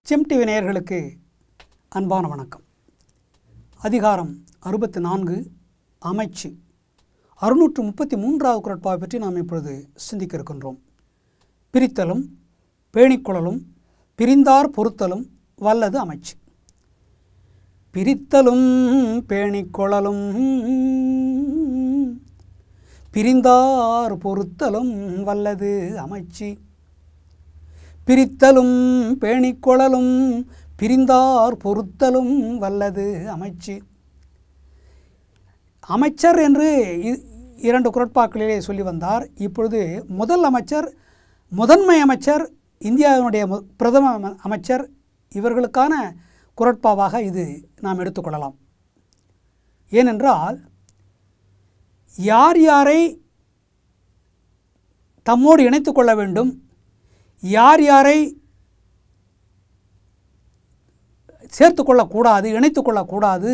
செம் TV நேயர்களுக்கு அன்பான வணக்கம் அதிகாரம் அறுபத்தி நான்கு அமைச்சு அறுநூற்று முப்பத்தி மூன்றாவது குரட்பாவை பற்றி நாம் இப்பொழுது சிந்திக்க இருக்கின்றோம் பிரித்தலும் பேணிக்குழலும் பிரிந்தார் பொறுத்தலும் வல்லது அமைச்சு பிரித்தலும் பேணிக்கொழலும் பிரிந்தார் பொறுத்தலும் வல்லது அமைச்சு பிரித்தலும் பேணிக்கொழலும் பிரிந்தார் பொறுத்தலும் வல்லது அமைச்சு அமைச்சர் என்று இ- இரண்டு குரட்பாக்களிலே சொல்லி வந்தார் இப்பொழுது முதல் அமைச்சர் முதன்மை அமைச்சர் இந்தியாவினுடைய மு- பிரதம அம- அமைச்சர் இவர்களுக்கான குரட்பாவாக இது நாம் எடுத்துக்கொள்ளலாம் ஏனென்றால் யார் யாரை தம்மோடு இணைத்துக் கொள்ள வேண்டும் யார் யாரை சேர்த்து கொள்ளக்கூடாது இணைத்து கொள்ளக்கூடாது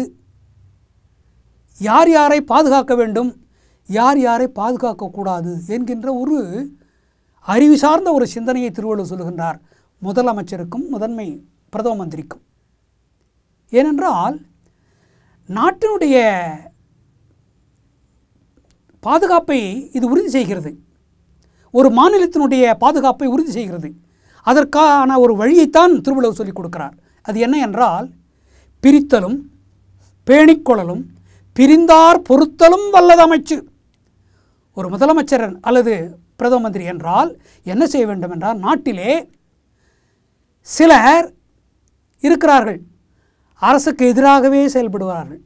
யார் யாரை பாதுகாக்க வேண்டும் யார் யாரை பாதுகாக்கக்கூடாது என்கின்ற ஒரு அறிவு சார்ந்த ஒரு சிந்தனையை திருவள்ளுவர் சொல்லுகின்றார் முதலமைச்சருக்கும் முதன்மை பிரதம மந்திரிக்கும் ஏனென்றால் நாட்டினுடைய பாதுகாப்பை இது உறுதி செய்கிறது ஒரு மாநிலத்தினுடைய பாதுகாப்பை உறுதி செய்கிறது அதற்கான ஒரு வழியைத்தான் திருவள்ளுவர் சொல்லிக் கொடுக்கிறார் அது என்ன என்றால் பிரித்தலும் பேணிக்கொள்ளலும் பிரிந்தார் பொறுத்தலும் வல்லது அமைச்சு ஒரு முதலமைச்சர் அல்லது பிரதம மந்திரி என்றால் என்ன செய்ய வேண்டும் என்றால் நாட்டிலே சிலர் இருக்கிறார்கள் அரசுக்கு எதிராகவே செயல்படுவார்கள்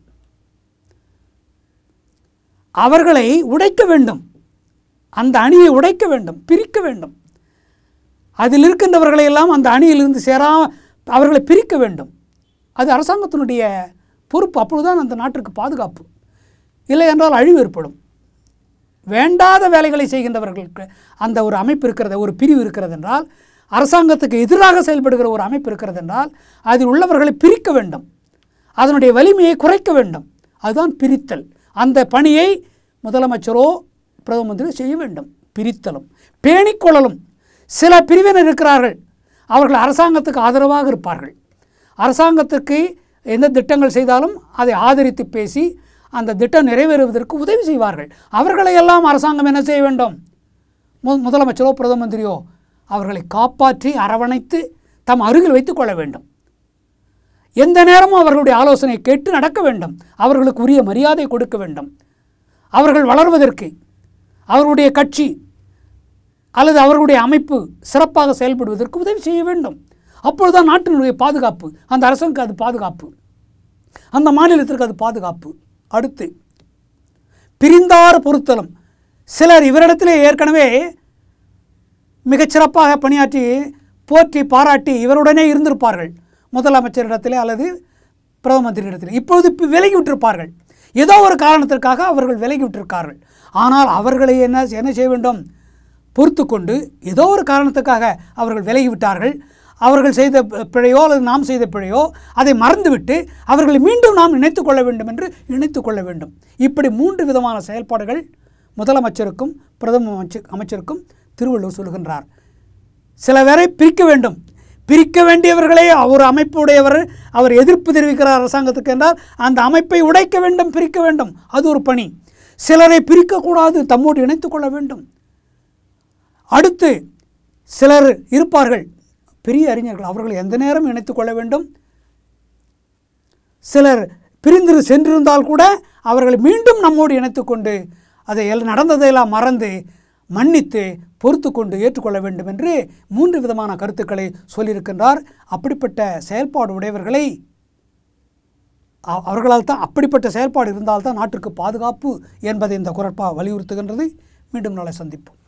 அவர்களை உடைக்க வேண்டும் அந்த அணியை உடைக்க வேண்டும் பிரிக்க வேண்டும் அதில் இருக்கின்றவர்களை எல்லாம் அந்த அணியிலிருந்து சேரா அவர்களை பிரிக்க வேண்டும் அது அரசாங்கத்தினுடைய பொறுப்பு அப்பொழுதுதான் அந்த நாட்டிற்கு பாதுகாப்பு இல்லை என்றால் அழிவு ஏற்படும் வேண்டாத வேலைகளை செய்கின்றவர்களுக்கு அந்த ஒரு அமைப்பு இருக்கிறது ஒரு பிரிவு இருக்கிறது என்றால் அரசாங்கத்துக்கு எதிராக செயல்படுகிற ஒரு அமைப்பு இருக்கிறது என்றால் அதில் உள்ளவர்களை பிரிக்க வேண்டும் அதனுடைய வலிமையை குறைக்க வேண்டும் அதுதான் பிரித்தல் அந்த பணியை முதலமைச்சரோ பிரதம மந்திரி செய்ய வேண்டும் பிரித்தலும் பேணிக்கொள்ளலும் சில பிரிவினர் இருக்கிறார்கள் அவர்கள் அரசாங்கத்துக்கு ஆதரவாக இருப்பார்கள் அரசாங்கத்துக்கு எந்த திட்டங்கள் செய்தாலும் அதை ஆதரித்து பேசி அந்த திட்டம் நிறைவேறுவதற்கு உதவி செய்வார்கள் அவர்களை எல்லாம் அரசாங்கம் என்ன செய்ய வேண்டும் மு முதலமைச்சரோ பிரதம மந்திரியோ அவர்களை காப்பாற்றி அரவணைத்து தம் அருகில் வைத்துக் கொள்ள வேண்டும் எந்த நேரமும் அவர்களுடைய ஆலோசனை கேட்டு நடக்க வேண்டும் அவர்களுக்கு உரிய மரியாதை கொடுக்க வேண்டும் அவர்கள் வளர்வதற்கு அவர்களுடைய கட்சி அல்லது அவர்களுடைய அமைப்பு சிறப்பாக செயல்படுவதற்கு உதவி செய்ய வேண்டும் அப்பொழுதுதான் நாட்டினுடைய பாதுகாப்பு அந்த அரசுக்கு அது பாதுகாப்பு அந்த மாநிலத்திற்கு அது பாதுகாப்பு அடுத்து பிரிந்தார் பொருத்தலும் சிலர் இவரிடத்திலே ஏற்கனவே மிகச்சிறப்பாக பணியாற்றி போற்றி பாராட்டி இவருடனே இருந்திருப்பார்கள் முதலமைச்சரிடத்திலே அல்லது பிரதம மந்திரியிடத்திலே இப்பொழுது இப்போ விலகி விட்டிருப்பார்கள் ஏதோ ஒரு காரணத்திற்காக அவர்கள் விலகி விட்டிருக்கார்கள் ஆனால் அவர்களை என்ன என்ன செய்ய வேண்டும் பொறுத்து கொண்டு ஏதோ ஒரு காரணத்துக்காக அவர்கள் விலகி விட்டார்கள் அவர்கள் செய்த பி- பிழையோ அல்லது நாம் செய்த பிழையோ அதை மறந்துவிட்டு அவர்களை மீண்டும் நாம் இணைத்துக் கொள்ள வேண்டும் என்று இணைத்துக் கொள்ள வேண்டும் இப்படி மூன்று விதமான செயல்பாடுகள் முதலமைச்சருக்கும் பிரதம அமைச்ச அமைச்சருக்கும் திருவள்ளுவர் சொல்கின்றார் சில பேரை பிரிக்க வேண்டும் பிரிக்க வேண்டியவர்களே ஒரு அமைப்புடையவர் அவர் எதிர்ப்பு தெரிவிக்கிறார் அரசாங்கத்துக்கு என்றால் அந்த அமைப்பை உடைக்க வேண்டும் பிரிக்க வேண்டும் அது ஒரு பணி சிலரை பிரிக்கக்கூடாது தம்மோடு இணைத்துக் கொள்ள வேண்டும் அடுத்து சிலர் இருப்பார்கள் பெரிய அறிஞர்கள் அவர்கள் எந்த நேரம் இணைத்துக் கொள்ள வேண்டும் சிலர் பிரிந்து சென்றிருந்தால் கூட அவர்களை மீண்டும் நம்மோடு இணைத்துக்கொண்டு அதை எல் நடந்ததையெல்லாம் மறந்து மன்னித்து பொறுத்து கொண்டு ஏற்றுக்கொள்ள வேண்டும் என்று மூன்று விதமான கருத்துக்களை சொல்லியிருக்கின்றார் அப்படிப்பட்ட செயல்பாடு உடையவர்களை அ- அவர்களால் தான் அப்படிப்பட்ட செயல்பாடு இருந்தால்தான் நாட்டிற்கு பாதுகாப்பு என்பதை இந்த குரட்பா வலியுறுத்துகின்றது மீண்டும் நாளை சந்திப்போம்